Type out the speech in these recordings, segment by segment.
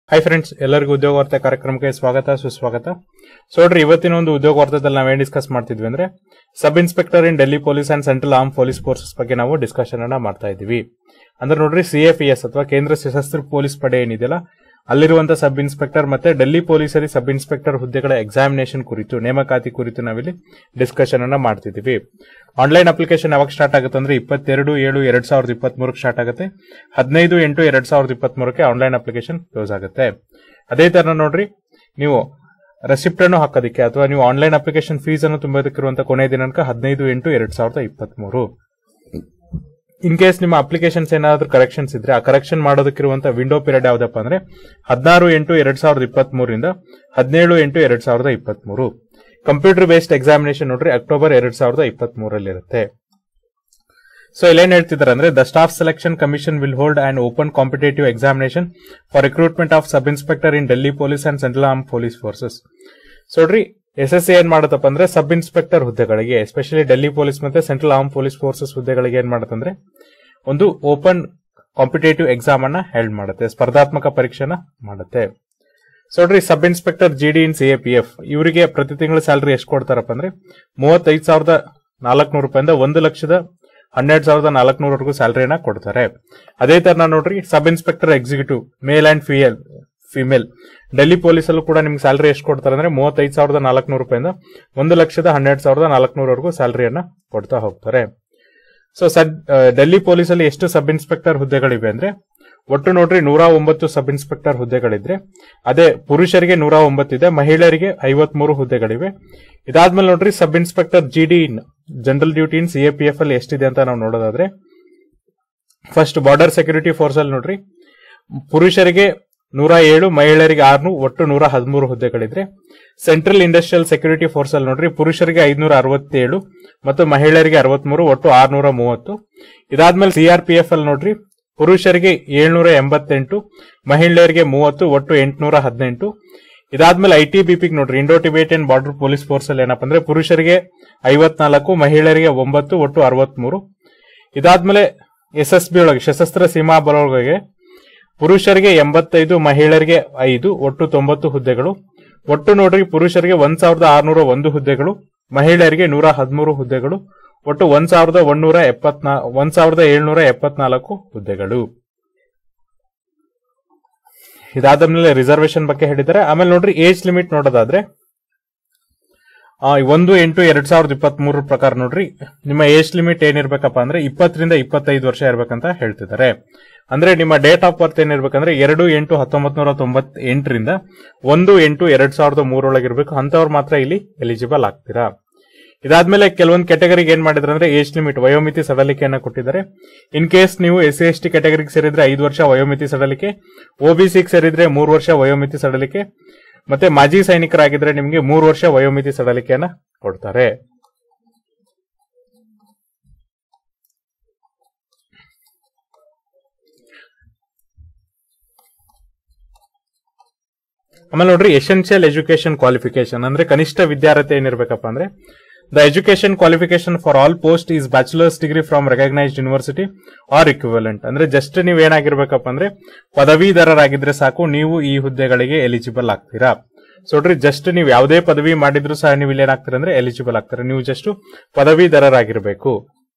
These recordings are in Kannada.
ಹಾಯ್ ಫ್ರೆಂಡ್ಸ್ ಎಲ್ಲರಿಗೂ ಉದ್ಯೋಗ ವಾರ್ತೆ ಕಾರ್ಯಕ್ರಮಕ್ಕೆ ಸ್ವಾಗತ ಸುಸ್ವಾಗತ ಸೊ ನೋಡ್ರಿ ಇವತ್ತಿನ ಒಂದು ಉದ್ಯೋಗ ವಾರ್ತೆದಲ್ಲಿ ನಾವೇನ್ ಡಿಸ್ಕಸ್ ಮಾಡ್ತಿದ್ವಿ ಅಂದ್ರೆ sub inspector in Delhi police and central arm police forces ಬಗ್ಗೆ ನಾವು ಡಿಸ್ಕಷನ್ ಅನ್ನ ಮಾಡ್ತಾ ಇದೀವಿ ಅಂದ್ರೆ ನೋಡ್ರಿ ಸಿಎಫ್ಇಎಸ್ ಅಥವಾ ಕೇಂದ್ರ ಸಶಸ್ತ್ರ ಪೊಲೀಸ್ ಪಡೆ ಏನಿದೆಯಲ್ಲ ಅಲ್ಲಿರುವಂತ ಸಬ್ ಇನ್ಸ್ಪೆಕ್ಟರ್ ಮತ್ತೆ ಡೆಲ್ಲಿ ಪೊಲೀಸರಿ ಸಬ್ ಇನ್ಸ್ಪೆಕ್ಟರ್ ಹುದ್ದೆಗಳ ಎಕ್ಸಾಮಿನೇಷನ್ ಕುರಿತು ನೇಮಕಾತಿ ಕುರಿತು ನಾವಿಲ್ಲಿ ಡಿಸ್ಕಷನ್ ಅನ್ನ ಮಾಡ್ತಿದೀವಿ ಆನ್ಲೈನ್ ಅಪ್ಲಿಕೇಶನ್ ಯಾವಾಗ ಸ್ಟಾರ್ಟ್ ಆಗುತ್ತೆ ಅಂದ್ರೆ ಇಪ್ಪತ್ತೆರಡು ಏಳು ಎರಡ್ ಸಾವಿರದ ಇಪ್ಪತ್ತ್ ಮೂರಕ್ಕೆ ಸ್ಟಾರ್ಟ್ ಆಗುತ್ತೆ ಹದಿನೈದು ಎಂಟು ಎರಡ್ ಸಾವಿರದ ಇಪ್ಪತ್ತ್ ಮೂರಕ್ಕೆ ಆನ್ಲೈನ್ ಅಪ್ಲಿಕೇಶನ್ ಕ್ಲೋಸ್ ಆಗುತ್ತೆ ಅದೇ ತರ ನೋಡ್ರಿ ನೀವು ರೆಸಿಪ್ಟ್ ಅನ್ನು ಹಾಕೋದಕ್ಕೆ ಅಥವಾ ನೀವು ಆನ್ಲೈನ್ ಅಪ್ಲಿಕೇಶನ್ ಫೀಸ್ ಅನ್ನು ತುಂಬೋದಕ್ಕಿರುವಂತ ಕೊನೆಯ ದಿನಾಂಕ ಹದಿನೈದು ಎಂಟು ಎರಡ್ ಸಾವಿರದ ಇಪ್ಪತ್ತ್ ಮೂರು ಇನ್ ಕೇಸ್ ನಿಮ್ಮ ಅಪ್ಲಿಕೇಶನ್ಸ್ ಏನಾದ್ರೂ ಕರೆಕ್ಷನ್ಸ್ ಇದ್ರೆ ಆ ಕರೆಕ್ಷನ್ ಮಾಡೋದಕ್ಕಿರುವಂತ ವಿಂಡೋ ಪೀರಿಯಡ್ ಯಾವ್ದಪ್ಪ ಅಂದ್ರೆ ಹದಿನಾರು ಎಂಟು ಎರಡ್ ಸಾವಿರದ ಇಪ್ಪತ್ತ್ ಮೂರಿಂದ ಹದಿನೇಳು ಎಂಟು ಎರಡ್ ಸಾವಿರದ ಇಪ್ಪತ್ತ್ ಮೂರು ಕಂಪ್ಯೂಟರ್ ಬೇಸ್ಡ್ ಎಕ್ಸಾಮಿನೇಷನ್ ನೋಡ್ರಿ ಅಕ್ಟೋಬರ್ ಎರಡ್ ಸಾವಿರದ ಇಪ್ಪತ್ತ್ ಮೂರಲ್ಲಿರುತ್ತೆ ಸೊ ಇಲ್ಲೇನ್ ಹೇಳ್ತಿದ್ದಾರೆ ಅಂದ್ರೆ the staff selection commission will hold and open competitive examination for recruitment of sub inspector in Delhi police and central arm police forces so ನೋಡ್ರಿ ಎಸ್ ಎಸ್ ಏನ್ ಮಾಡುತ್ತಪ್ಪ ಅಂದ್ರೆ ಸಬ್ ಇನ್ಸ್ಪೆಕ್ಟರ್ ಹುದ್ದೆಗಳಿಗೆ ಎಸ್ಪೆಷಲಿ ಡೆಲ್ಲಿ ಪೊಲೀಸ್ ಮತ್ತೆ ಸೆಂಟ್ರಲ್ ಆರ್ಮ್ ಪೊಲೀಸ್ ಫೋರ್ಸಸ್ ಹುದ್ದೆಗಳಿಗೆ ಏನ್ ಮಾಡುತ್ತಂದ್ರೆ ಒಂದು ಓಪನ್ ಕಾಂಪಿಟೇಟಿವ್ ಎಕ್ಸಾಮ್ ಅನ್ನ ಹೆಲ್ಡ್ ಮಾಡುತ್ತೆ ಸ್ಪರ್ಧಾತ್ಮಕ ಪರೀಕ್ಷೆನ ಮಾಡುತ್ತೆ ಸೊ ನೋಡ್ರಿ sub inspector G D in C A P F ಇವರಿಗೆ ಪ್ರತಿ ತಿಂಗಳ ಸ್ಯಾಲರಿ ಎಷ್ಟು ಕೊಡ್ತಾರಪ್ಪ ಅಂದ್ರೆ ಮೂವತ್ತೈದು ಸಾವಿರದ ನಾಲ್ಕನೂರು ರೂಪಾಯಿಂದ ಒಂದು ಲಕ್ಷದ ಹನ್ನೆರಡು ಸಾವಿರದ ನಾಲ್ಕನೂರವರೆಗೂ ಸ್ಯಾಲರಿನ ಕೊಡ್ತಾರೆ ಅದೇ ತರ ನೋಡ್ರಿ sub inspector executive male and ಫಿಯಲ್ ಫಿಮೇಲ್ ಡೆಲ್ಲಿ ಪೊಲೀಸಲ್ಲೂ ಕೂಡ ನಿಮ್ಗೆ ಸ್ಯಾಲರಿ ಎಷ್ಟು ಕೊಡ್ತಾರೆ ಅಂದ್ರೆ ಮೂವತ್ತೈದು ಸಾವಿರದ ನಾಲ್ಕನೂರು ರೂಪಾಯಿಂದ ಒಂದು ಲಕ್ಷದ ಹನ್ನೆರಡು ಸಾವಿರದ ನಾಲ್ಕನೂರವರೆಗೂ ಸ್ಯಾಲರಿಯನ್ನ ಕೊಡ್ತಾ ಹೋಗ್ತಾರೆ ಸೊ ಸದ್ ಡೆಲ್ಲಿ ಪೊಲೀಸಲ್ಲಿ ಎಷ್ಟು ಸಬ್ ಇನ್ಸ್ಪೆಕ್ಟರ್ ಹುದ್ದೆಗಳಿವೆ ಅಂದ್ರೆ ಒಟ್ಟು ನೋಡ್ರಿ ನೂರ ಒಂಬತ್ತು ಸಬ್ ಇನ್ಸ್ಪೆಕ್ಟರ್ ಹುದ್ದೆಗಳಿದ್ರೆ ಅದೇ ಪುರುಷರಿಗೆ ನೂರ ಒಂಬತ್ತಿದೆ ಮಹಿಳೆಯರಿಗೆ ಐವತ್ಮೂರು ಹುದ್ದೆಗಳಿವೆ ಇದಾದ್ಮೇಲೆ ನೋಡ್ರಿ sub inspector G D in general duty in CAPF ಅಲ್ಲಿ ಎಷ್ಟಿದೆ ಅಂತ ನಾವು ನೋಡೋದಾದ್ರೆ ಫಸ್ಟ್ ಬಾರ್ಡರ್ ಸೆಕ್ಯೂರಿಟಿ ಫೋರ್ಸ್ ಅಲ್ಲಿ ನೋಡ್ರಿ ಪುರುಷರಿಗೆ ನೂರ ಏಳು ಮಹಿಳೆಯರಿಗೆ ಆರ್ನೂರು ಒಟ್ಟು ನೂರ ಹದಿಮೂರು ಹುದ್ದೆಗಳಿದ್ರೆ ಸೆಂಟ್ರಲ್ ಇಂಡಸ್ಟ್ರಿಯಲ್ ಸೆಕ್ಯೂರಿಟಿ ಫೋರ್ಸ್ ಅಲ್ಲಿ ನೋಡ್ರಿ ಪುರುಷರಿಗೆ ಐದ್ನೂರ ಅರವತ್ತೇಳು ಮತ್ತು ಮಹಿಳೆಯರಿಗೆ ಅರವತ್ಮೂರು ಒಟ್ಟು ಆರ್ನೂರ ಮೂವತ್ತು ಇದಾದ್ಮೇಲೆ ಸಿಆರ್ಪಿಎಫ್ ಅಲ್ಲಿ ನೋಡ್ರಿ ಪುರುಷರಿಗೆ ಏಳ್ನೂರ ಎಂಬತ್ತೆಂಟು ಮಹಿಳೆಯರಿಗೆ ಮೂವತ್ತು ಒಟ್ಟು ಎಂಟುನೂರ ಹದಿನೆಂಟು ಇದಾದ್ಮೇಲೆ ಐ ಟಿ ಬಿಪಿಗೆ ನೋಡ್ರಿ Indo Tibetan border police force ಅಲ್ಲಿ ಏನಪ್ಪ ಅಂದ್ರೆ ಪುರುಷರಿಗೆ ಐವತ್ನಾಲ್ಕು ಮಹಿಳೆಯರಿಗೆ ಒಂಬತ್ತು ಒಟ್ಟು ಅರವತ್ಮೂರು ಇದಾದ್ಮೇಲೆ ಎಸ್ ಎಸ್ ಬಿ ಒಳಗೆ ಸಶಸ್ತ್ರ ಸೀಮಾ ಬಲ ಒಳಗೆ ಪುರುಷರಿಗೆ ಎಂಬತ್ತೈದು ಮಹಿಳೆಯರಿಗೆ ಐದು ಒಟ್ಟು ತೊಂಬತ್ತು ಹುದ್ದೆಗಳು ಒಟ್ಟು ನೋಡ್ರಿ ಪುರುಷರಿಗೆ ಒಂದ್ ಸಾವಿರದ ಆರ್ನೂರ ಒಂದು ಹುದ್ದೆಗಳು ಮಹಿಳೆಯರಿಗೆ ನೂರ ಹದಿಮೂರು ಹುದ್ದೆಗಳು ಒಟ್ಟು ಒಂದ್ ಸಾವಿರದ ಒಂದೂರ ಎಪ್ಪತ್ನಾ ಒಂದ್ ಸಾವಿರದ ಏಳ್ನೂರ ಎಪ್ಪತ್ನಾಲ್ಕು ಹುದ್ದೆಗಳು ಇದಾದ್ಮೇಲೆ ರಿಸರ್ವೇಶನ್ ಬಗ್ಗೆ ಹೇಳಿದ್ದಾರೆ ಆಮೇಲೆ ನೋಡ್ರಿ ಏಜ್ ಲಿಮಿಟ್ ನೋಡೋದಾದ್ರೆ ಆ, ಒಂದು ಎಂಟು ಎರಡ್ ಸಾವಿರದ ಇಪ್ಪತ್ತ್ ಮೂರರ ಪ್ರಕಾರ ನೋಡ್ರಿ ನಿಮ್ಮ ಏಜ್ ಲಿಮಿಟ್ ಏನಿರ್ಬೇಕಪ್ಪ ಅಂದ್ರೆ ಇಪ್ಪತ್ತರಿಂದ ಇಪ್ಪತ್ತೈದು ವರ್ಷ ಇರ್ಬೇಕಂತ ಹೇಳ್ತಿದ್ದಾರೆ ಅಂದ್ರೆ ನಿಮ್ಮ ಡೇಟ್ ಆಫ್ ಬರ್ತ್ ಏನಿರ್ಬೇಕಂದ್ರೆ ಎರಡು ಎಂಟು ಹತ್ತೊಂಬತ್ ನೂರ ತೊಂಬತ್ ಎಂಟರಿಂದ ಒಂದು ಎಂಟು ಎರಡ್ ಸಾವಿರದ ಮೂರೊಳಗಿರ್ಬೇಕು ಅಂತವ್ರು ಮಾತ್ರ ಇಲ್ಲಿ ಎಲಿಜಿಬಲ್ ಆಗ್ತೀರಾ ಇದಾದ್ಮೇಲೆ ಕೆಲವೊಂದು ಕೆಟಗರಿಗೆ ಏನ್ ಮಾಡಿದ್ರೆ ಅಂದ್ರೆ ಏಜ್ ಲಿಮಿಟ್ ವಯೋಮಿತಿ ಸಡಲಿಕೆಯನ್ನ ಕೊಟ್ಟಿದ್ದಾರೆ ಇನ್ ಕೇಸ್ ನೀವು ಎಸ್ ಸಿ ಎಸ್ ಟಿ ಕೆಟಗರಿಗೆ ಸೇರಿದ್ರೆ ಐದು ವರ್ಷ ವಯೋಮಿತಿ ಸಡಲಿಕೆ ಒಬಿಸಿಗೆ ಸೇರಿದ್ರೆ ಮೂರು ವರ್ಷ ವಯೋಮಿತಿ ಸಡಲಿಕೆ ಮತ್ತೆ ಮಾಜಿ ಸೈನಿಕರಾಗಿದ್ರೆ ನಿಮಗೆ ಮೂರು ವರ್ಷ ವಯೋಮಿತಿ ಸಡಲಿಕೆಯನ್ನ ಕೊಡ್ತಾರೆ ಆಮೇಲೆ ನೋಡ್ರಿ ಎಸೆನ್ಷಿಯಲ್ ಎಜುಕೇಶನ್ ಕ್ವಾಲಿಫಿಕೇಶನ್ ಅಂದ್ರೆ ಕನಿಷ್ಠ ವಿದ್ಯಾರ್ಥಿ ಏನಿರ್ಬೇಕಪ್ಪ ಅಂದ್ರೆ the education qualification for all post is bachelor's degree from recognised university or equivalent ಅಂದ್ರೆ ಜಸ್ಟ್ ನೀವು ಏನಾಗಿರ್ಬೇಕಪ್ಪ ಅಂದ್ರೆ ಪದವೀಧರರಾಗಿದ್ರೆ ಸಾಕು ನೀವು ಈ ಹುದ್ದೆಗಳಿಗೆ ಎಲಿಜಿಬಲ್ ಆಗ್ತೀರಾ ಸೊ ನೋಡ್ರಿ ಜಸ್ಟ್ ನೀವು ಯಾವುದೇ ಪದವಿ ಮಾಡಿದ್ರು ಸಹ ನೀವು ಇಲ್ಲಿ ಏನಾಗ್ತೀರ ಅಂದ್ರೆ ಎಲಿಜಿಬಲ್ ಆಗ್ತಾರೆ ನೀವು ಜಸ್ಟ್ ಪದವೀಧರರಾಗಿರ್ಬೇಕು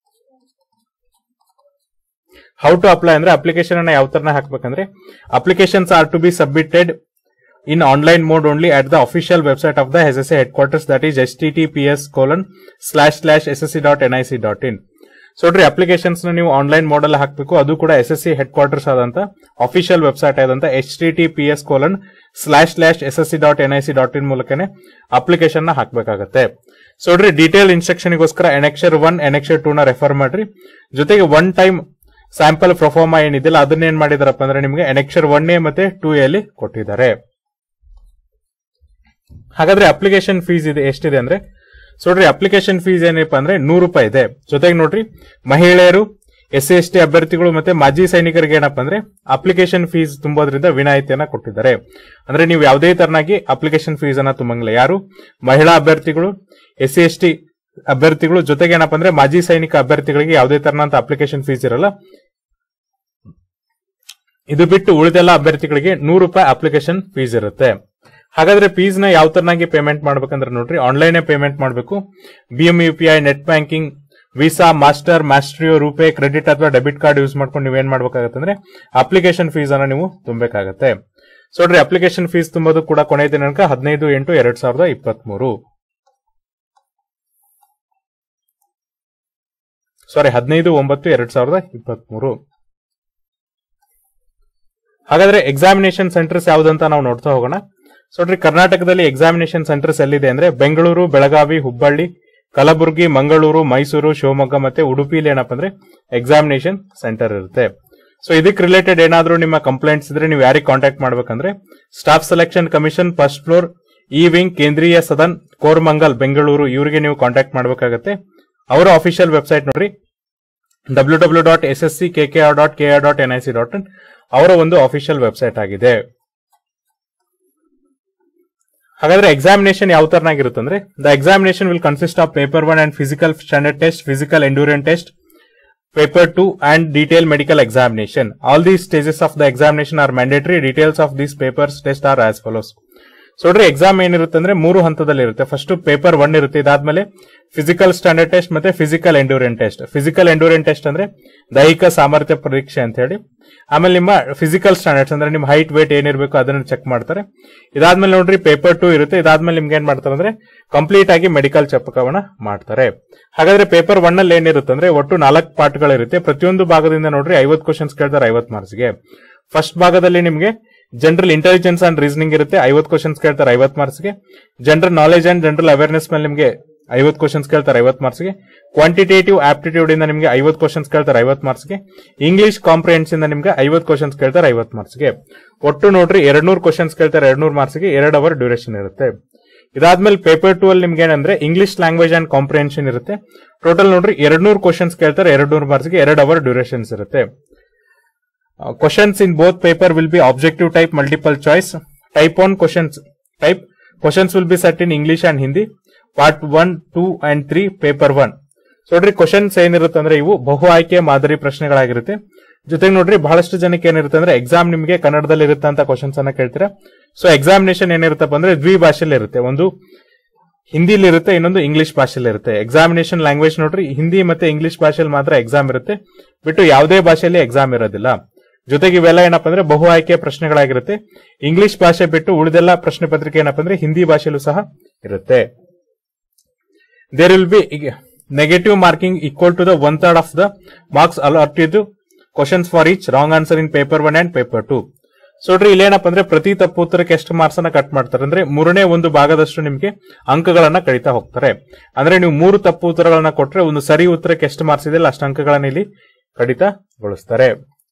ಹೌ ಟು ಅಪ್ಲೈ ಅಂದ್ರೆ ಅಪ್ಲಿಕೇಶನ್ ಅನ್ನ ಯಾವ ತರ ಹಾಕ್ಬೇಕಂದ್ರೆ applications are to be submitted in online mode only at the official website of the SSA headquarters that is https colon slash slash ssc.nic.in so ನೋಡ್ರಿ ಅಪ್ಲಿಕೇಶನ್ಸ್ ನೀವು ಆನ್ಲೈನ್ ಮಾಡಲ್ ಹಾಕಬೇಕು ಅದು ಕೂಡ S S C headquarters ಆದಂತ ಅಫಿಷಿಯಲ್ ವೆಬ್ಸೈಟ್ ಆದಂತ H T T P S colon slash slash S S C dot N I C dot in ಮೂಲಕನೇ ಅಪ್ಲಿಕೇಶನ್ ನ ಹಾಕಬೇಕಾಗತ್ತೆ ಸೊ ನೋಡ್ರಿ ಡೀಟೇಲ್ ಇನ್ಸ್ಟ್ರಕ್ಷನ್ಗೋಸ್ಕರ ಎನೆಕ್ಷರ್ ಒನ್ ಎನೆಕ್ಷರ್ ಟೂ ನ ರೆಫರ್ ಮಾಡ್ರಿ ಜೊತೆಗೆ ಒನ್ ಟೈಮ್ ಸ್ಯಾಂಪಲ್ ಪ್ರೊಫಾರ್ಮಾ ಏನಿದೆಯಲ್ಲ ಅದನ್ನ ಏನ್ ಮಾಡಿದಾರಪ್ಪ ಅಂದ್ರೆ ನಿಮಗೆ ಎನೆಕ್ಷರ್ ಒನ್ ಎ ಮತ್ತೆ ಟೂ ಎಲ್ಲಿ ಕೊಟ್ಟಿದ್ದಾರೆ ಹಾಗಾದ್ರೆ ಅಪ್ಲಿಕೇಶನ್ ಫೀಸ್ ಇದೆ ಎಷ್ಟಿದೆ ಅಂದ್ರೆ ಸೊ ನೋಡ್ರಿ ಅಪ್ಲಿಕೇಶನ್ ಫೀಸ್ ಏನಪ್ಪ ಅಂದ್ರೆ ನೂರು ರೂಪಾಯಿ ಇದೆ ಜೊತೆಗೆ ನೋಡ್ರಿ ಮಹಿಳೆಯರು ಎಸ್ ಸಿ ಎಸ್ ಟಿ ಅಭ್ಯರ್ಥಿಗಳು ಮತ್ತೆ ಮಾಜಿ ಸೈನಿಕರಿಗೆ ಏನಪ್ಪ ಅಂದ್ರೆ ಅಪ್ಲಿಕೇಶನ್ ಫೀಸ್ ತುಂಬೋದ್ರಿಂದ ವಿನಾಯಿತಿಯನ್ನ ಕೊಟ್ಟಿದ್ದಾರೆ ಅಂದ್ರೆ ನೀವು ಯಾವುದೇ ತರನಾಗಿ ಅಪ್ಲಿಕೇಶನ್ ಫೀಸ್ ಅನ್ನ ತುಂಬಂಗಿಲ್ಲ ಯಾರು ಮಹಿಳಾ ಅಭ್ಯರ್ಥಿಗಳು ಎಸ್ ಸಿ ಎಸ್ ಟಿ ಅಭ್ಯರ್ಥಿಗಳು ಜೊತೆಗೆ ಏನಪ್ಪ ಅಂದ್ರೆ ಮಾಜಿ ಸೈನಿಕ ಅಭ್ಯರ್ಥಿಗಳಿಗೆ ಯಾವುದೇ ತರನಂತ ಅಪ್ಲಿಕೇಶನ್ ಫೀಸ್ ಇರಲ್ಲ ಇದು ಬಿಟ್ಟು ಉಳಿದೆಲ್ಲ ಅಭ್ಯರ್ಥಿಗಳಿಗೆ ನೂರು ರೂಪಾಯಿ ಅಪ್ಲಿಕೇಶನ್ ಫೀಸ್ ಇರುತ್ತೆ ಹಾಗಾದ್ರೆ ಫೀಸ್ ನ ಯಾವ ತರನಾಗಿ ಪೇಮೆಂಟ್ ಮಾಡ್ಬೇಕಂದ್ರೆ ನೋಡ್ರಿ ಆನ್ಲೈನ್ ಪೇಮೆಂಟ್ ಮಾಡಬೇಕು B M U P I net banking Visa Master Maestro RuPay credit ಅಥವಾ ಡೆಬಿಟ್ ಕಾರ್ಡ್ ಯೂಸ್ ಮಾಡ್ಕೊಂಡು ನೀವೇನ್ ಮಾಡ್ಬೇಕಾಗತ್ತೆ ಅಂದ್ರೆ ಅಪ್ಲಿಕೇಶನ್ ಫೀಸ್ ಅನ್ನ ನೀವು ತುಂಬಬೇಕಾಗತ್ತೆ ಸೊ ನೋಡ್ರಿ ಅಪ್ಲಿಕೇಶನ್ ಫೀಸ್ ತುಂಬೋದು ಕೂಡ ಕೊನೆಯ ದಿನಾಂಕ ಹದಿನೈದು ಎಂಟು ಎರಡ್ ಸಾವಿರದ ಇಪ್ಪತ್ತ್ ಮೂರು ಸಾರಿ ಹದಿನೈದು ಒಂಬತ್ತು ಎರಡ್ ಸಾವಿರದ ಇಪ್ಪತ್ತ್ ಮೂರು ಹಾಗಾದ್ರೆ ಎಕ್ಸಾಮಿನೇಷನ್ ಸೆಂಟರ್ಸ್ ಯಾವ್ದಂತ ನಾವು ನೋಡ್ತಾ ಹೋಗೋಣ ಸೊ ನೋಡ್ರಿ ಕರ್ನಾಟಕದಲ್ಲಿ ಎಕ್ಸಾಮಿನೇಷನ್ ಸೆಂಟರ್ಸ್ ಎಲ್ಲಿದೆ ಅಂದ್ರೆ ಬೆಂಗಳೂರು ಬೆಳಗಾವಿ ಹುಬ್ಬಳ್ಳಿ ಕಲಬುರಗಿ ಮಂಗಳೂರು ಮೈಸೂರು ಶಿವಮೊಗ್ಗ ಮತ್ತೆ ಉಡುಪಿಲಿ ಏನಪ್ಪ ಅಂದ್ರೆ ಎಕ್ಸಾಮಿನೇಷನ್ ಸೆಂಟರ್ ಇರುತ್ತೆ ಸೊ ಇದಕ್ಕೆ ರಿಲೇಟೆಡ್ ಏನಾದ್ರೂ ನಿಮ್ಮ ಕಂಪ್ಲೇಂಟ್ಸ್ ಇದ್ರೆ ನೀವು ಯಾರಿಗೆ ಕಾಂಟ್ಯಾಕ್ಟ್ ಮಾಡ್ಬೇಕಂದ್ರೆ staff selection commission first floor E wing Kendriya Sadan Koramangala Bengaluru ಇವರಿಗೆ ನೀವು ಕಾಂಟ್ಯಾಕ್ಟ್ ಮಾಡಬೇಕಾಗತ್ತೆ ಅವರ ಅಫಿಷಿಯಲ್ ವೆಬ್ಸೈಟ್ ನೋಡ್ರಿ W W dot S S C K K R dot K R dot N I C dot in ಅವರ ಒಂದು ಅಫಿಷಿಯಲ್ ವೆಬ್ಸೈಟ್ ಆಗಿದೆ ಹಾಗಾದ್ರೆ ಎಕ್ಸಾಮಿನೇಷನ್ ಯಾವ ತರನಾಗಿರುತ್ತೆ ಅಂದ್ರೆ the examination will consist of paper one and physical standard test physical endurance test paper 2 and detailed medical examination. All these stages of the examination are mandatory. Details of these papers test are as follows. So ನೋಡ್ರಿ ಎಕ್ಸಾಮ್ ಏನಿರುತ್ತೆ ಅಂದ್ರೆ ಮೂರು ಹಂತದಲ್ಲಿ ಇರುತ್ತೆ ಫಸ್ಟ್ ಪೇಪರ್ ಒನ್ ಇರುತ್ತೆ ಇದಾದ್ಮೇಲೆ ಫಿಸಿಕಲ್ ಸ್ಟ್ಯಾಂಡರ್ಡ್ ಟೆಸ್ಟ್ ಮತ್ತೆ physical endurance test physical endurance test ಅಂದ್ರೆ ದೈಹಿಕ ಸಾಮರ್ಥ್ಯ ಪರೀಕ್ಷೆ ಅಂತ ಹೇಳಿ ಆಮೇಲೆ ನಿಮ್ಮ ಫಿಸಿಕಲ್ ಸ್ಟ್ಯಾಂಡರ್ಡ್ಸ್ ಅಂದ್ರೆ ನಿಮ್ಮ ಹೈಟ್ ವೇಟ್ ಏನಿರಬೇಕು ಅದನ್ನ ಚೆಕ್ ಮಾಡ್ತಾರೆ ಇದಾದ್ಮೇಲೆ ನೋಡ್ರಿ ಪೇಪರ್ ಟೂ ಇರುತ್ತೆ ಇದಾದ್ಮೇಲೆ ನಿಮ್ಗೆ ಏನ್ ಮಾಡ್ತಾರೆ ಅಂದ್ರೆ ಕಂಪ್ಲೀಟ್ ಆಗಿ ಮೆಡಿಕಲ್ ಚೆಕವನ್ನ ಮಾಡ್ತಾರೆ ಹಾಗಾದ್ರೆ ಪೇಪರ್ ಒನ್ ಅಲ್ಲಿ ಏನಿರುತ್ತೆ ಅಂದ್ರೆ ಒಟ್ಟು ನಾಲ್ಕು ಪಾರ್ಟ್ಗಳಿರುತ್ತೆ ಪ್ರತಿಯೊಂದು ಭಾಗದಿಂದ ನೋಡ್ರಿ ಐವತ್ತು ಕ್ವಶನ್ಸ್ ಕೇಳ್ತಾರೆ ಐವತ್ತು ಮಾರ್ಕ್ಸ್ಗೆ ಫಸ್ಟ್ ಭಾಗದಲ್ಲಿ ನಿಮ್ಗೆ ಜನರಲ್ ಇಂಟೆಲಿಜೆನ್ಸ್ ಅಂಡ್ ರೀಸನಿಂಗ್ ಇರುತ್ತೆ ಐವತ್ತು ಕ್ವಶನ್ಸ್ ಕೇಳ್ತಾರೆ ಐವತ್ತು ಮಾರ್ಕ್ಸ್ಗೆ general knowledge and general awareness ಮೇಲೆ ನಿಮ್ಗೆ ಐವತ್ತು ಕ್ವಶನ್ಸ್ ಕೇಳ್ತಾರೆ ಐವತ್ತು ಮಾರ್ಕ್ಸ್ಗೆ ಕ್ವಾಂಟಿಟೇಟಿವ್ ಆಪ್ಟಿಟ್ಯೂಡ್ ಇಂದ ನಿಮ್ಗೆ ಐವತ್ತು ಕ್ವಶನ್ಸ್ ಕೇಳ್ತಾರೆ ಐವತ್ತು ಮಾರ್ಕ್ಸ್ಗೆ ಇಂಗ್ಲಿಷ್ ಕಾಂಪ್ರಿಹೆನ್ಸ್ ಇಂದ ನಿಮ್ಗೆ ಐವತ್ತು ಕ್ವಶನ್ಸ್ ಕೇಳ್ತಾರೆ ಐವತ್ತು ಮಾರ್ಕ್ಸ್ಗೆ ಒಟ್ಟು ನೋಡ್ರಿ ಎರಡ್ನೂರು ಕ್ವಶನ್ಸ್ ಕೇಳ್ತಾರೆ ಎರಡ್ನೂರು ಮಾರ್ಕ್ಸ್ಗೆ ಎರಡು ಅವರ್ ಡ್ಯೂರೇಷನ್ ಇರುತ್ತೆ ಇದಾದ್ಮೇಲೆ ಪೇಪರ್ ಟೂ ಅಲ್ಲಿ ನಿಮ್ಗೆ ಏನಂದ್ರೆ ಇಂಗ್ಲಿಷ್ ಲ್ಯಾಂಗ್ವೇಜ್ ಅಂಡ್ ಕಾಂಪ್ರಿಹೆನ್ಷನ್ ಇರುತ್ತೆ ಟೋಟಲ್ ನೋಡ್ರಿ ಎರಡ್ನೂರು ಕ್ವಶನ್ಸ್ ಕೇಳ್ತಾರೆ ಎರಡ್ನೂರು ಮಾರ್ಕ್ಸ್ಗೆ ಎರಡು ಅವರ್ ಡ್ಯೂರೇಷನ್ಸ್ ಇರುತ್ತೆ questions in both paper will be objective type multiple choice type one questions type questions will be set in English and Hindi part one two and three paper one so ನೋಡ್ರಿ ಕ್ವಶನ್ಸ್ ಏನಿರುತ್ತೆ ಅಂದ್ರೆ ಇವು ಬಹು ಆಯ್ಕೆ ಮಾದರಿ ಪ್ರಶ್ನೆಗಳಾಗಿರುತ್ತೆ ಜೊತೆಗೆ ನೋಡ್ರಿ ಬಹಳಷ್ಟು ಜನಕ್ಕೆ ಏನಿರುತ್ತೆ ಅಂದ್ರೆ ಎಕ್ಸಾಮ್ ನಿಮಗೆ ಕನ್ನಡದಲ್ಲಿ ಇರುತ್ತೆ ಅಂತ ಕ್ವಶನ್ಸ್ ಅನ್ನ ಕೇಳ್ತೀರಾ ಸೊ ಎಕ್ಸಾಮಿನೇಷನ್ ಏನಿರುತ್ತಪ್ಪ ಅಂದ್ರೆ ದ್ವಿಭಾಷೆಯಲ್ಲಿ ಇರುತ್ತೆ ಒಂದು ಹಿಂದಿಲಿ ಇರುತ್ತೆ ಇನ್ನೊಂದು ಇಂಗ್ಲಿಷ್ ಭಾಷೆಯಲ್ಲಿ ಇರುತ್ತೆ ಎಕ್ಸಾಮಿನೇಷನ್ ಲ್ಯಾಂಗ್ವೇಜ್ ನೋಡ್ರಿ ಹಿಂದಿ ಮತ್ತೆ ಇಂಗ್ಲಿಷ್ ಭಾಷೆಯಲ್ಲಿ ಮಾತ್ರ ಎಕ್ಸಾಮ್ ಇರುತ್ತೆ ಬಿಟ್ಟು ಯಾವುದೇ ಭಾಷೆಯಲ್ಲಿ ಎಕ್ಸಾಮ್ ಇರೋದಿಲ್ಲ ಜೊತೆಗೆ ಇವೆಲ್ಲ ಏನಪ್ಪ ಅಂದ್ರೆ ಬಹು ಆಯ್ಕೆ ಪ್ರಶ್ನೆಗಳಾಗಿರುತ್ತೆ ಇಂಗ್ಲಿಷ್ ಭಾಷೆ ಬಿಟ್ಟು ಉಳಿದೆಲ್ಲ ಪ್ರಶ್ನೆ ಪತ್ರಿಕೆ ಏನಪ್ಪ ಅಂದ್ರೆ ಹಿಂದಿ ಭಾಷೆಯಲ್ಲೂ ಸಹ ಇರುತ್ತೆ there will be negative marking equal to the one third of the marks allotted questions for each wrong answer in paper one and paper two so ನೋಡ್ರಿ ಇಲ್ಲೇನಪ್ಪ ಅಂದ್ರೆ ಪ್ರತಿ ತಪ್ಪು ಉತ್ತರಕ್ಕೆ ಎಷ್ಟು ಮಾರ್ಕ್ಸ್ ಅನ್ನ ಕಟ್ ಮಾಡ್ತಾರೆ ಅಂದ್ರೆ ಮೂರನೇ ಒಂದು ಭಾಗದಷ್ಟು ನಿಮ್ಗೆ ಅಂಕಗಳನ್ನ ಕಡಿತಾ ಹೋಗ್ತಾರೆ ಅಂದ್ರೆ ನೀವು ಮೂರು ತಪ್ಪು ಉತ್ತರಗಳನ್ನ ಕೊಟ್ರೆ ಒಂದು ಸರಿ ಉತ್ತರಕ್ಕೆ ಎಷ್ಟು ಮಾರ್ಕ್ಸ್ ಇದೆ ಅಷ್ಟು ಅಂಕಗಳನ್ನ ಇಲ್ಲಿ ಕಡಿತಗೊಳಿಸ್ತಾರೆ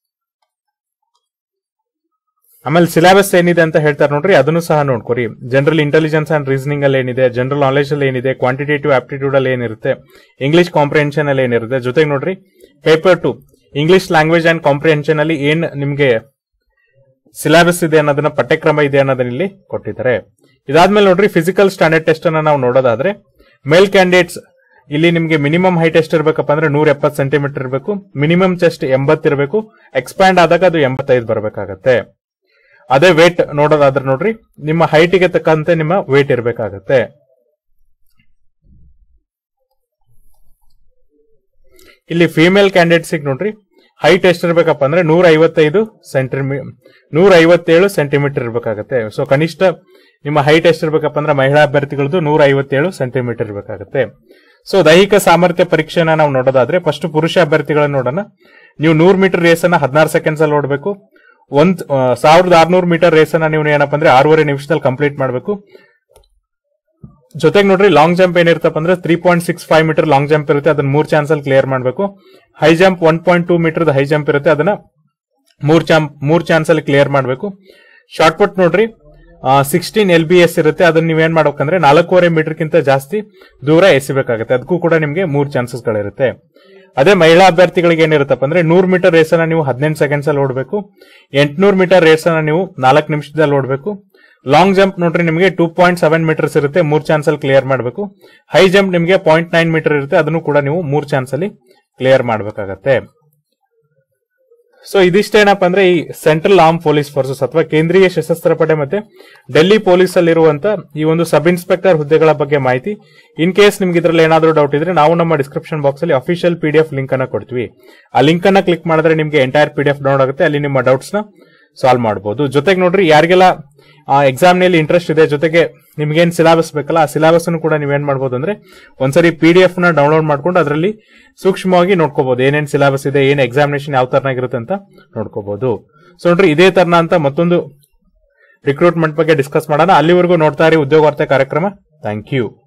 ಆಮೇಲೆ ಸಿಲೆಬಸ್ ಏನಿದೆ ಅಂತ ಹೇಳ್ತಾರೆ ನೋಡ್ರಿ ಅದನ್ನು ಸಹ ನೋಡ್ಕೊರಿ ಜನರಲ್ ಇಂಟೆಲಿಜೆನ್ಸ್ ಅಂಡ್ ರೀಸನಿಂಗ್ ಅಲ್ಲಿ ಏನಿದೆ ಜನರಲ್ ನಾಲೆಜ್ ಅಲ್ಲಿ ಏನಿದೆ ಕ್ವಾಂಟಿಟೇಟಿವ್ ಆಪ್ಟಿಟ್ಯೂಡ್ ಅಲ್ಲಿ ಏನಿರುತ್ತೆ ಇಂಗ್ಲಿಷ್ ಕಾಂಪ್ರಿಹೆನ್ಷನ್ ಅಲ್ಲಿ ಏನಿರುತ್ತೆ ಜೊತೆಗೆ ನೋಡ್ರಿ paper two English language and comprehension ಅಲ್ಲಿ ಏನ್ ನಿಮ್ಗೆ ಸಿಲೆಬಸ್ ಇದೆ ಅನ್ನೋದನ್ನ ಪಠ್ಯಕ್ರಮ ಇದೆ ಅನ್ನೋದನ್ನ ಇಲ್ಲಿ ಕೊಟ್ಟಿದ್ದಾರೆ ಇದಾದ್ಮೇಲೆ ನೋಡ್ರಿ ಫಿಸಿಕಲ್ ಸ್ಟ್ಯಾಂಡರ್ಡ್ ಟೆಸ್ಟ್ ಅನ್ನ ನಾವು ನೋಡೋದಾದ್ರೆ ಮೇಲ್ ಕ್ಯಾಂಡಿಡೇಟ್ಸ್ ಇಲ್ಲಿ ನಿಮ್ಗೆ ಮಿನಿಮಮ್ ಹೈಟ್ ಎಷ್ಟು ಇರಬೇಕಪ್ಪ ಅಂದ್ರೆ ನೂರ ಎಪ್ಪತ್ತು ಸೆಂಟಿಮೀಟರ್ ಇರಬೇಕು ಮಿನಿಮಮ್ ಚೆಸ್ಟ್ ಎಂಬತ್ತಿರಬೇಕು ಎಕ್ಸ್ಪ್ಯಾಂಡ್ ಆದಾಗ ಅದು ಎಂಬತ್ತೈದು ಬರಬೇಕಾಗತ್ತೆ ಅದೇ ವೇಟ್ ನೋಡೋದಾದ್ರೆ ನೋಡ್ರಿ ನಿಮ್ಮ ಹೈಟ್ಗೆ ತಕ್ಕಂತೆ ನಿಮ್ಮ ವೇಟ್ ಇರಬೇಕಾಗತ್ತೆ ಇಲ್ಲಿ ಫಿಮೇಲ್ ಕ್ಯಾಂಡಿಡೇಟ್ಸ್ ನೋಡ್ರಿ ಹೈಟ್ ಎಷ್ಟಿರ್ಬೇಕಪ್ಪ ಅಂದ್ರೆ ನೂರ ಐವತ್ತೈದು ಸೆಂಟಿಮೀ ನೂರ ಐವತ್ತೇಳು ಸೆಂಟಿಮೀಟರ್ ಇರಬೇಕಾಗತ್ತೆ ಸೊ ಕನಿಷ್ಠ ನಿಮ್ಮ ಹೈಟ್ ಎಷ್ಟಿರ್ಬೇಕಪ್ಪ ಅಂದ್ರೆ ಮಹಿಳಾ ಅಭ್ಯರ್ಥಿಗಳದ್ದು ನೂರ ಐವತ್ತೇಳು ಸೆಂಟಿಮೀಟರ್ ಇರಬೇಕಾಗತ್ತೆ ಸೊ ದೈಹಿಕ ಸಾಮರ್ಥ್ಯ ಪರೀಕ್ಷೆನ ನಾವು ನೋಡೋದಾದ್ರೆ ಫಸ್ಟ್ ಪುರುಷ ಅಭ್ಯರ್ಥಿಗಳನ್ನ ನೋಡೋಣ ನೀವು ನೂರ್ ಮೀಟರ್ ರೇಸ್ ಅನ್ನ ಹದಿನಾರು ಸೆಕೆಂಡ್ಸ್ ಅಲ್ಲಿ ಓಡಬೇಕು ಒಂದ್ ಆ, ಸಾವಿರದ ಆರ್ನೂರು ಮೀಟರ್ ರೇಸ್ ಅನ್ನ ನೀವು ಏನಪ್ಪ ಅಂದ್ರೆ ಆರೂವರೆ ನಿಮಿಷದಲ್ಲಿ ಕಂಪ್ಲೀಟ್ ಮಾಡಬೇಕು ಜೊತೆಗೆ ನೋಡ್ರಿ ಲಾಂಗ್ ಜಂಪ್ ಏನಿರ್ತಪ್ಪ ಅಂದ್ರೆ three point six five metre long jump ಇರುತ್ತೆ ಅದನ್ನ ಮೂರ್ ಚಾನ್ಸ್ ಅಲ್ಲಿ ಕ್ಲಿಯರ್ ಮಾಡಬೇಕು high jump one point two metre high jump ಇರುತ್ತೆ ಅದನ್ನ ಮೂರ್ ಚಾಂಪ್ ಮೂರ್ ಚಾನ್ಸ್ ಅಲ್ಲಿ ಕ್ಲಿಯರ್ ಮಾಡಬೇಕು ಶಾರ್ಟ್ ಪುಟ್ ನೋಡ್ರಿ ಸಿಕ್ಸ್ಟೀನ್ ಎಲ್ ಬಿ ಎಸ್ ಇರುತ್ತೆ ಅದನ್ನ ನೀವೇನ್ ಮಾಡ್ಬೇಕಂದ್ರೆ ನಾಲ್ಕೂವರೆ ಮೀಟರ್ಗಿಂತ ಜಾಸ್ತಿ ದೂರ ಎಸಿಬೇಕಾಗುತ್ತೆ ಅದಕ್ಕೂ ಕೂಡ ನಿಮ್ಗೆ ಮೂರ್ ಚಾನ್ಸಸ್ ಗಳಿರುತ್ತೆ ಅದೇ ಮಹಿಳಾ ಅಭ್ಯರ್ಥಿಗಳಿಗೆ ಏನಿರುತ್ತಪ್ಪ ಅಂದ್ರೆ ನೂರ್ ಮೀಟರ್ ರೇಸ್ ಅನ್ನ ನೀವು ಹದಿನೆಂಟು ಸೆಕೆಂಡ್ಸ್ ಅಲ್ಲಿ ಓಡಬೇಕು ಎಂಟ್ನೂರ್ ಮೀಟರ್ ರೇಸ್ ಅನ್ನ ನೀವು ನಾಲ್ಕು ನಿಮಿಷದಲ್ಲಿ ಓಡಬೇಕು ಲಾಂಗ್ ಜಂಪ್ ನೋಡ್ರಿ ನಿಮಗೆ ಟೂ ಪಾಯಿಂಟ್ ಸೆವೆನ್ ಮೀಟರ್ಸ್ ಇರುತ್ತೆ ಮೂರ್ ಚಾನ್ಸ್ ಅಲ್ಲಿ ಕ್ಲಿಯರ್ ಮಾಡಬೇಕು ಹೈ ಜಂಪ್ ನಿಮಗೆ ಪಾಯಿಂಟ್ ನೈನ್ ಮೀಟರ್ ಇರುತ್ತೆ ಅದನ್ನು ಕೂಡ ನೀವು ಮೂರ್ ಚಾನ್ಸ್ ಅಲ್ಲಿ ಕ್ಲಿಯರ್ ಮಾಡಬೇಕಾಗತ್ತೆ ಸೊ ಇದಿಷ್ಟೇನಪ್ಪ ಅಂದ್ರೆ ಈ ಸೆಂಟ್ರಲ್ ಆರ್ಮ್ ಪೊಲೀಸ್ ಫೋರ್ಸಸ್ ಅಥವಾ ಕೇಂದ್ರೀಯ ಸಶಸ್ತ್ರ ಪಡೆ ಮತ್ತೆ ಡೆಲ್ಲಿ ಪೊಲೀಸ್ ಅಲ್ಲಿರುವಂತ ಈ ಒಂದು ಸಬ್ ಇನ್ಸ್ಪೆಕ್ಟರ್ ಹುದ್ದೆಗಳ ಬಗ್ಗೆ ಮಾಹಿತಿ ಇನ್ ಕೇಸ್ ನಿಮ್ಗೆ ಇದ್ರಲ್ಲಿ ಏನಾದರೂ ಡೌಟ್ ಇದ್ರೆ ನಾವು ನಮ್ಮ ಡಿಸ್ಕ್ರಿಪ್ಷನ್ ಬಾಕ್ಸ್ ಅಲ್ಲಿ official P D F link ಅನ್ನ ಕೊಡ್ತೀವಿ ಆ ಲಿಂಕ್ ಅನ್ನ ಕ್ಲಿಕ್ ಮಾಡಿದ್ರೆ ನಿಮ್ಗೆ entire P D F download ಆಗುತ್ತೆ ಅಲ್ಲಿ ನಿಮ್ಮ ಡೌಟ್ಸ್ ನ ಸಾಲ್ವ್ ಮಾಡಬಹುದು ಜೊತೆಗೆ ನೋಡ್ರಿ ಯಾರಿಗೆಲ್ಲ ಎಕ್ಸಾಮ್ ನಲ್ಲಿ ಇಂಟ್ರೆಸ್ಟ್ ಇದೆ ಜೊತೆಗೆ ನಿಮ್ಗೇನ್ ಸಿಲೆಬಸ್ ಬೇಕಲ್ಲ ಆ ಸಿಲೆಬಸ್ ಅನ್ನು ಕೂಡ ನೀವೇನ್ ಮಾಡಬಹುದು ಅಂದ್ರೆ ಒಂದ್ಸರಿ ಪಿ ಡಿ ಎಫ್ ನ ಡೌನ್ಲೋಡ್ ಮಾಡ್ಕೊಂಡು ಅದರಲ್ಲಿ ಸೂಕ್ಷ್ಮವಾಗಿ ನೋಡ್ಕೋಬಹುದು ಏನೇನ್ ಸಿಲೆಬಸ್ ಇದೆ ಏನ್ ಎಕ್ಸಾಮಿನೇಷನ್ ಯಾವ ತರನಾಗಿರುತ್ತೆ ಅಂತ ನೋಡ್ಕೋಬಹುದು ಸೊ ನೋಡ್ರಿ ಇದೇ ತರನ ಅಂತ ಮತ್ತೊಂದು ರಿಕ್ರೂಟ್ಮೆಂಟ್ ಬಗ್ಗೆ ಡಿಸ್ಕಸ್ ಮಾಡೋಣ ಅಲ್ಲಿವರೆಗೂ ನೋಡ್ತಾ ಇರಿ ಉದ್ಯೋಗಾರ್ಥ ಕಾರ್ಯಕ್ರಮ ಥ್ಯಾಂಕ್ ಯು